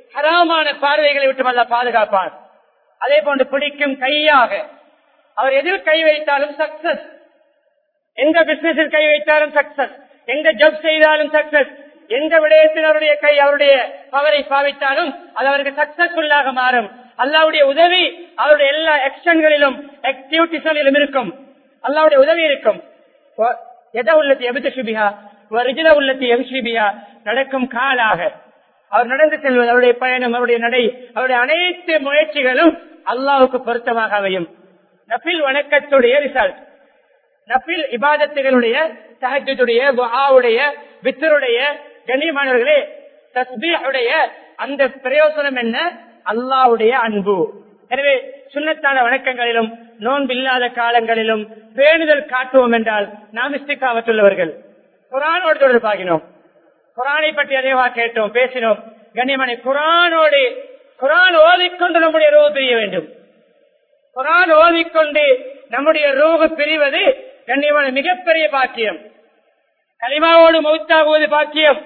ஹராமான பார்வைகளை விட்டு அல்ல பாதுகாப்பான் அதே போன்று பிடிக்கும் கையாக அவர் எதில் கை வைத்தாலும் சக்சஸ் எந்த பிசினஸில் கை வைத்தாலும் சக்சஸ் எந்த ஜப் செய்தாலும் சக்சஸ் எந்த விடயத்தில் அவருடைய கை அவருடைய பவரை பாவித்தாலும் அது அவருக்கு சக்சஸ்ஃபுல்லாக மாறும் அல்லாவுடைய உதவி அவருடைய எல்லா ஆக்ஷன்களிலும் ஆக்டிவிட்டிகளிலும் இருக்கும் அல்லாவுடைய உதவி இருக்கும் எதை உள்ளத்தி எபித்த சுபிகா ரிஜில உள்ளத்தி எபிஷிபியா நடக்கும் காலாக அவர் நடந்து செல்வது அவருடைய பயணம் அவருடைய நடை அவருடைய அனைத்து முயற்சிகளும் அல்லாவுக்கு பொருத்தமாக அமையும் நபில் வணக்கத்துடைய ரிசல்ட் நபில் இபாதத்துகளுடைய சஹஜுடைய துஆவுடைய வித்தருடைய கண்ணியமானவர்களே தஸ்பீஹுடைய அந்த பிரயோசனம் என்ன அல்லாவுடைய அன்பு எனவே சுண்ணத்தான வணக்கங்களிலும் நோன்பில்லாத காலங்களிலும் பேணுதல் காட்டுவோம் என்றால் நாம் இஸ்திகாவத்துள்ளவர்கள் குரானோடு தொடர்பாகினோம் குரானை பற்றி அதிகமா கேட்டோம் பேசினோம் கண்ணியமனை குரானோடு குரான் ஓதிக்கொண்டு நம்முடைய ரோகு பிரிய வேண்டும் குரான் ஓதிக்கொண்டு நம்முடைய ரோகு பிரிவது கண்ணியமான மிகப்பெரிய பாக்கியம் களிமாவோடு மௌத்தாகுவது பாக்கியம்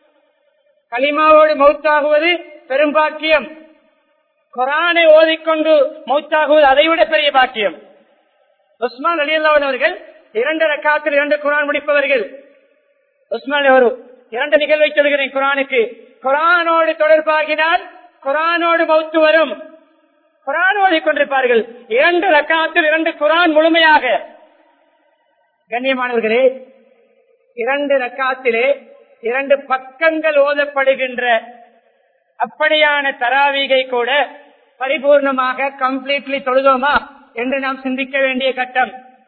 களிமாவோடு மௌத்தாகுவது பெரும் பாக்கியம் குரானை ஓதிக்கொண்டு மௌத்தாகுவது அதைவிட பெரிய பாக்கியம் உஸ்மான் அலியல்லாவன் அவர்கள் இரண்டு ரக்காத்தில் இரண்டு குரான் முடிப்பவர்கள் உஸ்மான் ஒரு இரண்டு நிகழ்வை சொல்கிறேன் குரானுக்கு குரானோடு தொடர்பாகினால் குரானோடு மௌத்து வரும் குரான் ஓதிக்கொண்டிருப்பார்கள் இரண்டு ரக்காத்தில் இரண்டு குரான் முழுமையாக கண்ணியமானவர்களே இரண்டு ரக்காத்திலே இரண்டு பக்கங்கள் ஓதப்படுகின்ற அப்படியான தராவீகை கூட பரிபூர்ணமாக கம்ப்ளீட்லி தொழுதோமா என்று நாம் சிந்திக்க வேண்டிய கட்டம்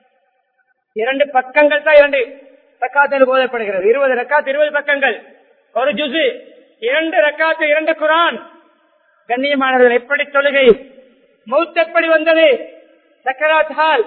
இரண்டு பக்கங்கள் தான் இரண்டு ரக்காத்தில் ஓதப்படுகிறது இருபது ரக்காத்து இருபது பக்கங்கள் ஒரு ஜுசு இரண்டு ரக்காத்து இரண்டு குரான் கண்ணியமானவர்கள் எப்படி தொழுகை மௌத் எப்படி வந்தது சக்கராத் ஹால்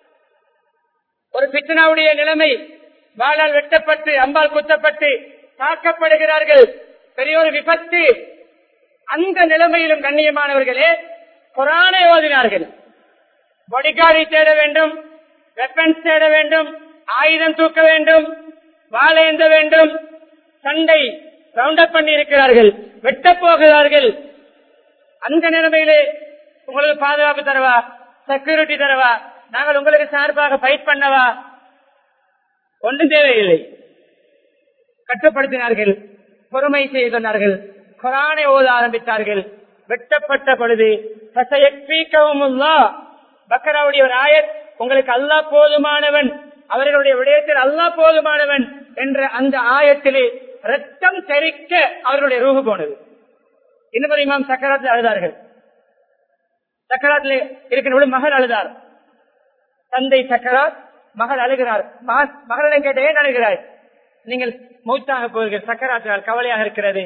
ஒரு பித்னாவுடைய நிலைமை வாழால் வெட்டப்பட்டு அம்பால் குத்தப்பட்டு தாக்கப்படுகிறார்கள் பெரிய ஒரு விபத்து அந்த நிலைமையிலும் கண்ணியமானவர்களே குரானை ஓதினார்கள் பொடிகாரை தேட வேண்டும் வெப்பன்ஸ் தேட வேண்டும் ஆயுதம் தூக்க வேண்டும் வாழேந்த வேண்டும் சண்டை ரவுண்ட் அப் பண்ணி இருக்கிறார்கள் வெட்டப் போகிறார்கள் அந்த நிலைமையிலே உங்களுக்கு பாதுகாப்பு தரவா செக்யூரிட்டி தரவா நாங்கள் உங்களுக்கு சார்பாக ஃபைட் பண்ணவா ஒன்றும் தேவையில்லை கட்டுப்படுத்தினார்கள் பொறுமை செய்து சொன்னார்கள் குரானை ஓத ஆரம்பித்தார்கள் வெட்டப்பட்ட பொழுது பக்கராவுடைய ஒரு ஆயத் உங்களுக்கு அல்லா போதுமானவன் அவர்களுடைய விடயத்தில் அல்லா போதுமானவன் என்ற அந்த ஆயத்திலே ரத்தம் தெரிக்க அவர்களுடைய ரூபு போனது இன்னும் இமாம் சக்கராத்தில் அழுதார்கள் சக்கராத்தில் இருக்கிற மகள் அழுதார் தந்தை சக்கராத் மகள் அழுகிறார் மகளிடம் கேட்ட ஏன் அழுகிறாய் நீங்கள் மூத்தாக போகிறீர்கள் சக்கராத்தினால் கவலையாக இருக்கிறது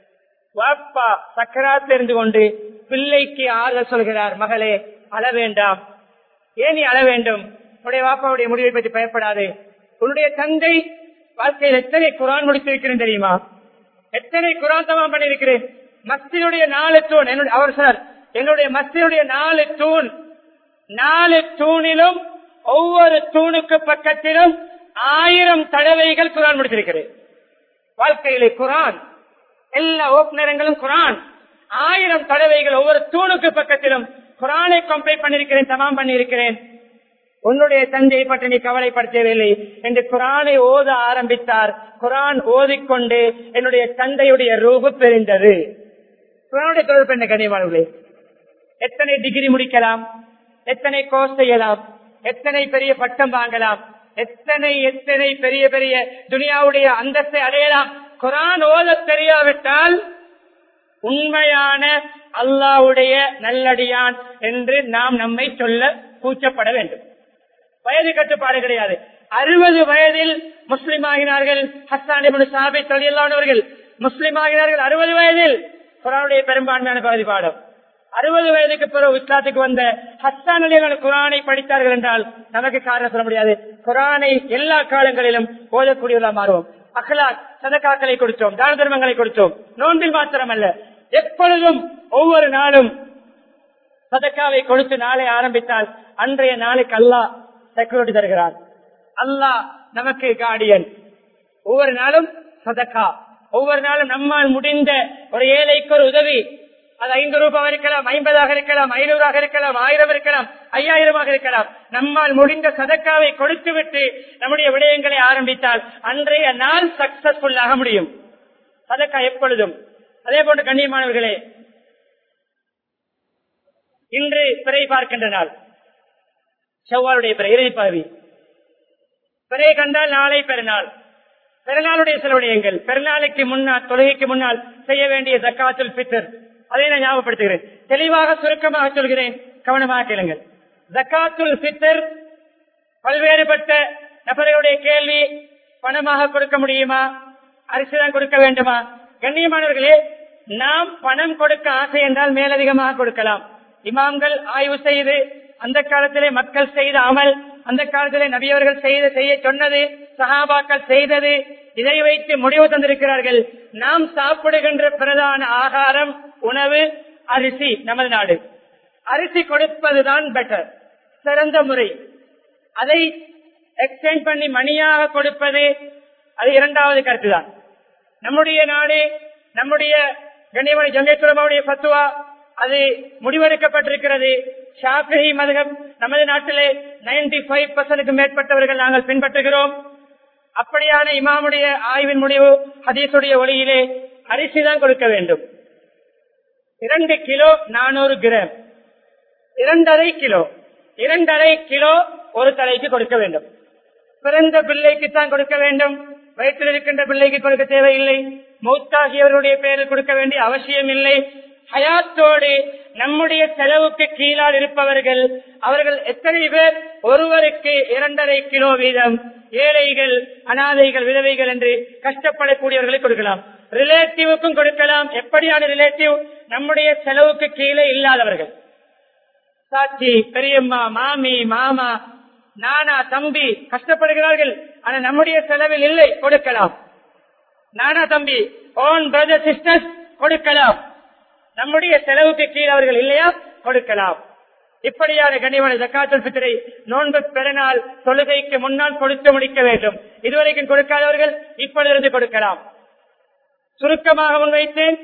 வாப்பா சக்கராத்தில் இருந்து கொண்டு பிள்ளைக்கு ஆறுதல் சொல்கிறார் மகளே அழ வேண்டாம் ஏன் நீ அழ வேண்டும் உன்னுடைய வாப்பாவுடைய முடிவை பற்றி பயப்படாது உன்னுடைய தந்தை வாழ்க்கையில் எத்தனை குரான் முடித்திருக்கிறேன் தெரியுமா எத்தனை குரான் தமாம் பண்ணியிருக்கிறேன் மஸ்தினுடைய நாலு தூண் என்னுடைய அவர் சார் என்னுடைய மஸ்தினுடைய நாலு தூண் நாலு தூணிலும் ஒவ்வொரு தூணுக்கு பக்கத்திலும் ஆயிரம் தடவைகள் குரான் முடித்திருக்கிறேன் வாழ்க்கையிலே குரான் எல்லா ஓப்புநரங்களும் குரான் ஆயிரம் தடவைகள் ஒவ்வொரு தூணுக்கு பக்கத்திலும் குரானை கம்ப்ளீட் பண்ணிருக்கிறேன் தமாம் பண்ணியிருக்கிறேன் உன்னுடைய தந்தையை பற்றி நீ கவலைப்படுத்தவில்லை என்று குரானை ஓத ஆரம்பித்தார் குரான் ஓதிக்கொண்டு என்னுடைய தந்தையுடைய ரூபு பெரிந்தது குரானுடைய தொடர்பு என்ன கனிவானவர்களே எத்தனை டிகிரி முடிக்கலாம் எத்தனை கோர்ஸ் செய்யலாம் எத்தனை பெரிய பட்டம் வாங்கலாம் எத்தனை எத்தனை பெரிய பெரிய துனியாவுடைய அந்தஸ்தை அடையலாம் குரான் ஓத தெரியாவிட்டால் உண்மையான அல்லாவுடைய நல்லடியான் என்று நாம் நம்மை சொல்ல கூச்சப்பட வேண்டும் வயது கட்டுப்பாடு கிடையாது அறுபது வயதில் முஸ்லிம் ஆகினார்கள் ஹஸ்தானிபுன் சாபி தொழிலானவர்கள் முஸ்லிம் ஆகினார்கள் அறுபது வயதில் குரானுடைய பெரும்பான்மையான பகுதி பாடம் அறுபது வயதுக்கு பிறகு இஸ்லாத்துக்கு வந்த ஹஸ்தான் அலிகள் குரானை படித்தார்கள் என்றால் நமக்கு காரணம் சொல்ல முடியாது குரானை எல்லா காலங்களிலும் ஓதக்கூடியவர்களாக மாறுவோம் அகலாக் சதக்காக்களை கொடுத்தோம் தான தர்மங்களை கொடுத்தோம் நோன்பில் மாத்திரம் அல்ல எப்பொழுதும் ஒவ்வொரு நாளும் சதக்காவை கொடுத்து நாளை ஆரம்பித்தால் அன்றைய நாளுக்கு அல்லாஹ் செக்யூரிட்டி தருகிறார் அல்லாஹ் நமக்கு கார்டியன் ஒவ்வொரு நாளும் சதக்கா ஒவ்வொரு நாளும் நம்மால் முடிந்த ஒரு ஏழைக்கு ஒரு உதவி அது ஐந்து ரூபாய் இருக்கலாம் ஐம்பதாக இருக்கலாம் ஐநூறாக இருக்கலாம் ஆயிரம் இருக்கலாம் ஐயாயிரமாக இருக்கலாம் நம்மால் முடிந்த சதக்காவை கொடுத்துவிட்டு நம்முடைய விடயங்களை ஆரம்பித்தால் அன்றைய நாள் சக்சஸ்ஃபுல்லாக முடியும் சதக்கா எப்பொழுதும் அதே போன்று கண்ணியமானவர்களே இன்று பிறை பார்க்கின்ற நாள் செவ்வாளுடைய பிறை இறுதி பகுதி பிறை கண்டால் நாளை பெருநாள் பெருநாளுடைய சில விடயங்கள் பெருநாளுக்கு முன்னால் தொழுகைக்கு முன்னால் செய்ய வேண்டிய ஜக்காத்துல் பித்தர் அதை நான் ஞாபகப்படுத்துகிறேன் தெளிவாக சுருக்கமாக சொல்கிறேன் கவனமாக கேளுங்கள் ஜக்காத்துல் பித்தர் பல்வேறுபட்ட நபர்களுடைய கேள்வி பணமாக கொடுக்க முடியுமா அரிசிதான் கொடுக்க வேண்டுமா கண்ணியமானவர்களே நாம் பணம் கொடுக்க ஆசை என்றால் மேலதிகமாக கொடுக்கலாம் இமாம்கள் ஆய்வு செய்து அந்த காலத்திலே மக்கள் செய்த அமல் அந்த காலத்திலே நபியவர்கள் செய்த செய்ய சொன்னது சஹாபாக்கள் செய்தது இதை வைத்து முடிவு தந்திருக்கிறார்கள் நாம் சாப்பிடுகின்ற பிரதான ஆகாரம் உணவு அரிசி நமது நாடு அரிசி கொடுப்பதுதான் பெட்டர் சிறந்த முறை அதை எக்ஸ்சேஞ்ச் பண்ணி மணியாக கொடுப்பது அது இரண்டாவது கருத்துதான் நம்முடைய நாடு நம்முடைய கண்ணியமணி ஜமேஸ்வரமாவுடைய பத்துவா அது முடிவெடுக்கப்பட்டிருக்கிறது ஷாஃபி மதகம் நமது நாட்டிலே நைன்டி ஃபைவ் பர்சன்டுக்கு மேற்பட்டவர்கள் நாங்கள் பின்பற்றுகிறோம் அப்படியான இமாமுடைய ஆய்வின் முடிவு ஹதீசுடைய ஒளியிலே அரிசி தான் கொடுக்க வேண்டும் இரண்டு கிலோ நானூறு கிராம் இரண்டரை கிலோ இரண்டரை கிலோ ஒரு தலைக்கு கொடுக்க வேண்டும் பிறந்த பிள்ளைக்கு தான் கொடுக்க வேண்டும் வயிற்றில் இருக்கின்ற பிள்ளைக்கு கொடுக்க தேவையில்லை மௌத்தாகியவருடைய பெயரில் கொடுக்க வேண்டிய அவசியம் இல்லை ஹயாத்தோடு நம்முடைய செலவுக்கு கீழால் இருப்பவர்கள் அவர்கள் எத்தனை பேர் ஒருவருக்கு இரண்டரை கிலோ வீதம் ஏழைகள் அனாதைகள் விதவைகள் என்று கஷ்டப்படக்கூடியவர்களை கொடுக்கலாம் ரிலேட்டிவுக்கும் கொடுக்கலாம் எப்படியான ரிலேட்டிவ் நம்முடைய செலவுக்கு கீழே இல்லாதவர்கள் சாட்சி பெரியம்மா மாமி மாமா நானா தம்பி கஷ்டப்படுகிறார்கள் ஆனா நம்முடைய செலவில் இல்லை கொடுக்கலாம் நானா தம்பி ஓன் பிரதர் சிஸ்டர்ஸ் கொடுக்கலாம் நம்முடைய செலவுக்கு கீழ் அவர்கள் இல்லையா கொடுக்கலாம் இப்படியான கண்ணியமான ஜக்காத்துல் பித்தரை நோன்பு பெருநாள் தொழுகைக்கு முன்னால் கொடுத்து முடிக்க வேண்டும் இதுவரைக்கும் கொடுக்காதவர்கள் இப்பொழுது கொடுக்கலாம் சுருக்கமாக முன்வைத்தேன்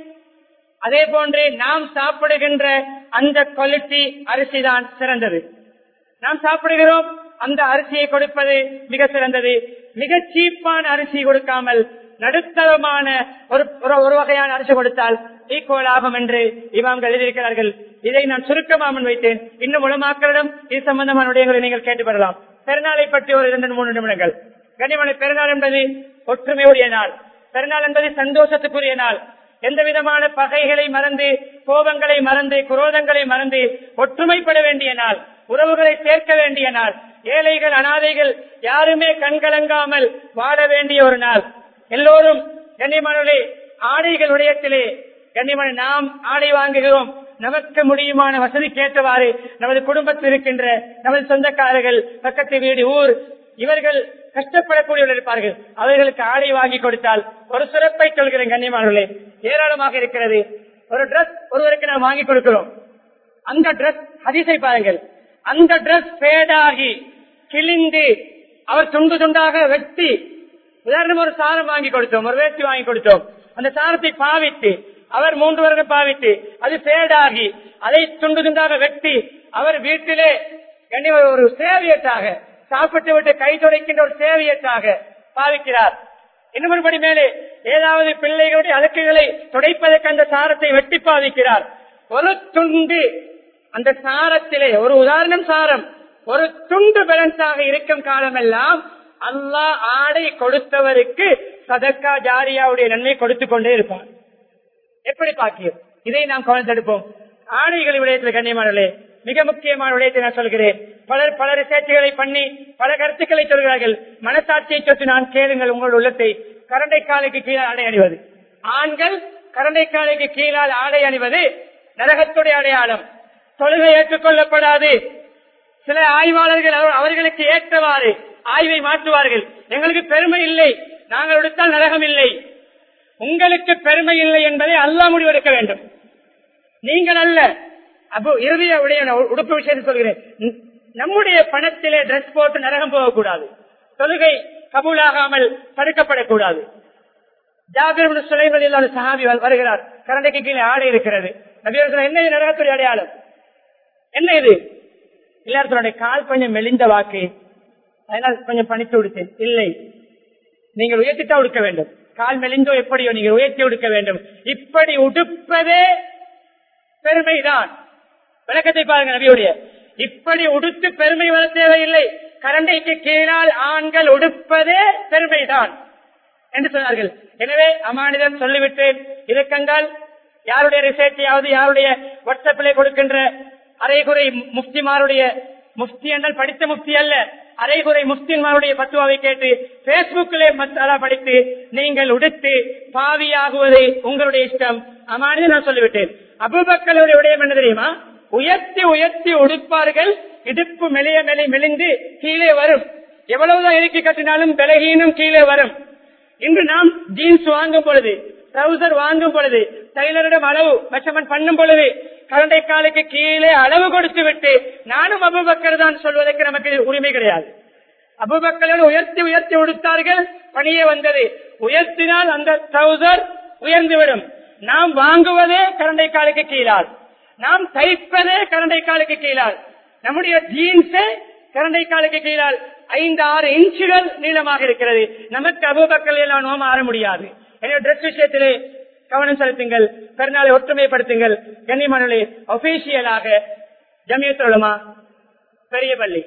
அதே போன்று நாம் சாப்பிடுகின்ற அந்த குவாலிட்டி அரிசிதான் சிறந்தது நாம் சாப்பிடுகிறோம் அந்த அரிசியை கொடுப்பது மிக சிறந்தது மிக சீப்பான அரிசி கொடுக்காமல் நடுத்தரமான ஒரு ஒரு வகையான அரிசி கொடுத்தால் ஈக்குவல் ஆகும் என்று இமாம்கள் எழுதியிருக்கிறார்கள் இதை நான் சுருக்கமாக முன்வைத்தேன் இன்னும் உலமாக்களிடம் இது சம்பந்தமான விடயங்களை நீங்கள் கேட்டு பெறலாம் பெருநாளை பற்றி ஒரு இரண்டு மூன்று நிமிடங்கள் கனிமனை பெருநாள் என்பது ஒற்றுமையுடைய நாள் பெருநாள் என்பது சந்தோஷத்துக்குரிய நாள் எந்த விதமான பகைகளை மறந்து கோபங்களை மறந்து குரோதங்களை மறந்து ஒற்றுமைப்பட வேண்டிய நாள் உறவுகளை சேர்க்க வேண்டிய நாள் ஏழைகள் அனாதைகள் யாருமே கண்கலங்காமல் வாழ வேண்டிய ஒரு நாள் எல்லோரும் கண்ணியமானே ஆடைகள் உடையத்திலே கண்ணியமான நாம் ஆடை வாங்குகிறோம் நமக்கு முடியுமான வசதி கேட்டவாறு நமது குடும்பத்தில் இருக்கின்ற நமது சொந்தக்காரர்கள் பக்கத்து வீடு ஊர் இவர்கள் கஷ்டப்படக்கூடியவர்கள் இருப்பார்கள் அவர்களுக்கு ஆடை வாங்கி கொடுத்தால் ஒரு சிறப்பை சொல்கிறேன் கண்ணியமானவர்களே ஏராளமாக இருக்கிறது ஒரு டிரெஸ் ஒருவருக்கு நாம் வாங்கி கொடுக்கிறோம் அந்த டிரெஸ் அதிசை பாருங்கள் அந்த டிரெஸ் பேடாகி கிழிந்து அவர் துண்டு துண்டாக வெட்டி உதாரணம் ஒரு சாரம் வாங்கி கொடுத்தோம் ஒரு வேட்டி வாங்கி கொடுத்தோம் அந்த சாரத்தை பாவித்து அவர் மூன்று வருடம் பாவித்து அது பேடாகி அதை துண்டு துண்டாக வெட்டி அவர் வீட்டிலே கண்ணிய ஒரு சேவியட்டாக சாப்பிட்டு விட்டு கை துடைக்கின்ற ஒரு சேவியட்டாக பாவிக்கிறார் இன்னும் ஒருபடி மேலே ஏதாவது பிள்ளைகளுடைய அழுக்குகளை துடைப்பதற்கு அந்த சாரத்தை வெட்டி பாவிக்கிறார் ஒரு துண்டு அந்த சாரத்திலே ஒரு உதாரணம் சாரம் ஒரு துண்டு பேலன்ஸாக இருக்கும் காலமெல்லாம் அல்லாஹ் ஆடை கொடுத்தவருக்கு சதக்கா ஜாரியாவுடைய நன்மை கொடுத்து கொண்டே இருப்பார் எப்படி பாக்கியம் இதை நாம் கவனத்தெடுப்போம் ஆடைகள் விடயத்தில் கண்ணியமானே மிக முக்கியமான விடயத்தை நான் சொல்கிறேன் பலர் பல ரிசர்ச்சுகளை பண்ணி பல கருத்துக்களை சொல்கிறார்கள் மனசாட்சியை சொத்து நான் கேளுங்கள் உங்கள் உள்ளத்தை கரண்டை காலைக்கு கீழே ஆடை அணிவது ஆண்கள் கரண்டை காலைக்கு கீழால் ஆடை அணிவது நரகத்துடைய அடையாளம் தொழுகை ஏற்றுக்கொள்ளப்படாது சில ஆய்வாளர்கள் அவர்களுக்கு ஏற்றவாறு ஆய்வை மாற்றுவார்கள் எங்களுக்கு பெருமை இல்லை நாங்கள் எடுத்தால் நரகம் இல்லை உங்களுக்கு பெருமை இல்லை என்பதை அல்லா முடிவெடுக்க வேண்டும் நீங்கள் அல்ல அப்போ இறுதிய உடைய உடுப்பு விஷயத்தை சொல்கிறேன் நம்முடைய பணத்திலே டிரெஸ் போட்டு நரகம் போகக்கூடாது தொழுகை கபூலாகாமல் தடுக்கப்படக்கூடாது ஜாபிர் சுலைமதில் சஹாபி வருகிறார் கரண்டைக்கு கீழே ஆடை இருக்கிறது நபியர் சொன்ன, என்ன இது நரகத்துடைய அடையாளம் என்ன இது எல்லாருடைய கால் கொஞ்சம் மெலிந்த வாக்கு அதனால் கொஞ்சம் பணித்து விடுத்தேன் இல்லை நீங்கள் உயர்த்தித்தான் உடுக்க வேண்டும் கால் மெலிந்தோ எப்படியோ நீங்கள் உயர்த்தி உடுக்க வேண்டும் இப்படி உடுப்பதே பெருமைதான் விளக்கத்தை பாருங்க நபியுடைய இப்படி உடுத்து பெருமை வர தேவையில்லை கரண்டைக்கு கீழால் ஆண்கள் உடுப்பதே பெருமைதான் என்று சொன்னார்கள் எனவே அமானிதம் சொல்லிவிட்டேன் இலக்கங்கள் யாருடைய ரிசர்ச்சையாவது யாருடைய வாட்ஸ்அப்பிலே கொடுக்கின்ற அரைகுறை முஃப்திமாருடைய முஃப்தி என்றால் படித்த முஃப்தி அல்ல அரைகுறை முஸ்லிம்களுடைய பத்துவாவை கேட்டு பேஸ்புக்கிலே மசாலா படித்து நீங்கள் உடுத்து பாவியாகுவது உங்களுடைய இஷ்டம் அமானது நான் சொல்லிவிட்டேன் அபுபக்களுடைய விடயம் என்ன தெரியுமா உயர்த்தி உயர்த்தி உடுப்பார்கள் இடுப்பு மெலிய மெலி மெலிந்து கீழே வரும் எவ்வளவுதான் இறுக்கி கட்டினாலும் விலகினும் கீழே வரும் இன்று நாம் ஜீன்ஸ் வாங்கும் பொழுது ட்ரௌசர் வாங்கும் பொழுது டைலரிடம் அளவு மெஷர்மெண்ட் பண்ணும் பொழுது கரண்டை காலுக்கு கீழே அளவு கொடுத்து விட்டு நானும் அபுபக்கர் தான் சொல்வதற்கு நமக்கு உரிமை கிடையாது அபுபக்கரோடு உயர்த்தி உயர்த்தி உடுத்தார்கள் பணியே வந்தது உயர்த்தினால் அந்த ட்ரௌசர் உயர்ந்துவிடும் நாம் வாங்குவதே கரண்டை காலுக்கு கீழால் நாம் தைப்பதே கரண்டை காலுக்கு கீழால் நம்முடைய ஜீன்ஸே கரண்டை காலுக்கு கீழால் ஐந்து ஆறு இன்ச்சுகள் நீளமாக இருக்கிறது நமக்கு அபுபக்கல் எல்லாம் நோம ஆற முடியாது எனவே ட்ரெஸ் விஷயத்திலே கவனம் செலுத்துங்கள் பெருநாளை ஒற்றுமைப்படுத்துங்கள் கன்னிமணி ஒபிஷியலாக ஜமியத்துலமா பெரிய பள்ளி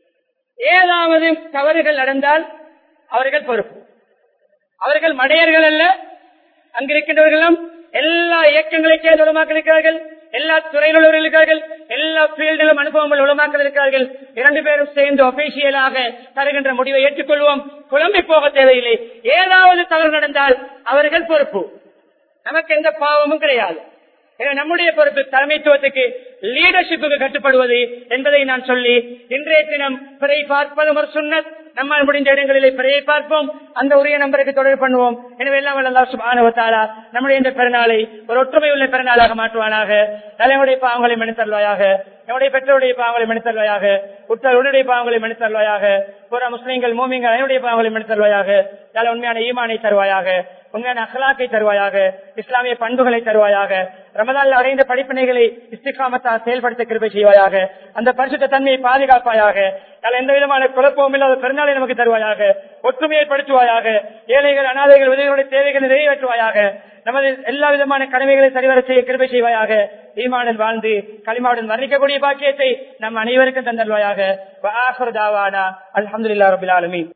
ஏதாவது தவறுகள் நடந்தால் அவர்கள் பொறுப்பு அவர்கள் மடையர்கள் அல்ல அங்கிருக்கின்றவர்களும் எல்லா இயக்கங்களை சேர்ந்த உலமாக்கள் இருக்கிறார்கள் எல்லா துறையில் உள்ளவர்கள் இருக்கிறார்கள் எல்லா பீல்டிலும் அனுபவங்கள் உலமாக்கள் இருக்கிறார்கள் இரண்டு பேரும் சேர்ந்து ஒபிஷியலாக தருகின்ற முடிவை ஏற்றுக்கொள்வோம் குழம்பி போக தேவையில்லை ஏதாவது தவறு நடந்தால் அவர்கள் பொறுப்பு நமக்கு எந்த பாவமும் கிடையாது எனவே நம்முடைய பொறுப்பு தலைமைத்துவத்துக்கு லீடர்ஷிப்புக்கு கட்டுப்படுவது என்பதை நான் சொல்லி இன்றைய தினம் பிறை பார்ப்பதும் ஒரு சுண்ணத் நம்மால் முடிந்த இடங்களிலே பிறையை பார்ப்போம் அந்த உரிய நம்பருக்கு தொடர்பு பண்ணுவோம் எனவே எல்லாம் வல்ல சுபானுவத்தாரா நம்முடைய இந்த பெருநாளை ஒரு ஒற்றுமை உள்ள பெருநாளாக மாற்றுவானாக தலைமுடைய பாவங்களை மன்னித்தருவாயாக நம்முடைய பெற்றோருடைய பாவங்களை மன்னித்தருவாயாக உற்றோருடைய பாவங்களை மன்னித்தருவாயாக புற முஸ்லீம்கள் மூமிங்கள் அனைவருடைய பாவங்களை மன்னித்தருவாயாக நல்ல உண்மையான ஈமானை தருவாயாக உண்மையான அகலாக்கை தருவாயாக இஸ்லாமிய பண்புகளை தருவாயாக ரமதான்ல அடைந்த படிப்பினைகளை இஸ்திகாமத்தா செயல்படுத்த கிருபை செய்வாயாக அந்த பரிசுத்த தன்மையை பாதுகாப்பாயாக அதில் எந்த விதமான குழப்பமும் இல்லாத பெருநாளை நமக்கு தருவாயாக ஒற்றுமையை படுத்துவாயாக ஏழைகள் அனாதைகள் உதவிகளுடைய தேவைகளை நிறைவேற்றுவாயாக நமது எல்லா விதமான கடமைகளை சரிவர செய்ய கிருபை செய்வாயாக ஈமானில் வாழ்ந்து களிமாவுடன் வர்ணிக்கக்கூடிய பாக்கியத்தை நம் அனைவருக்கும் தந்தல்வாயாக அலமதுல்லா ரபில் ஆலமீன்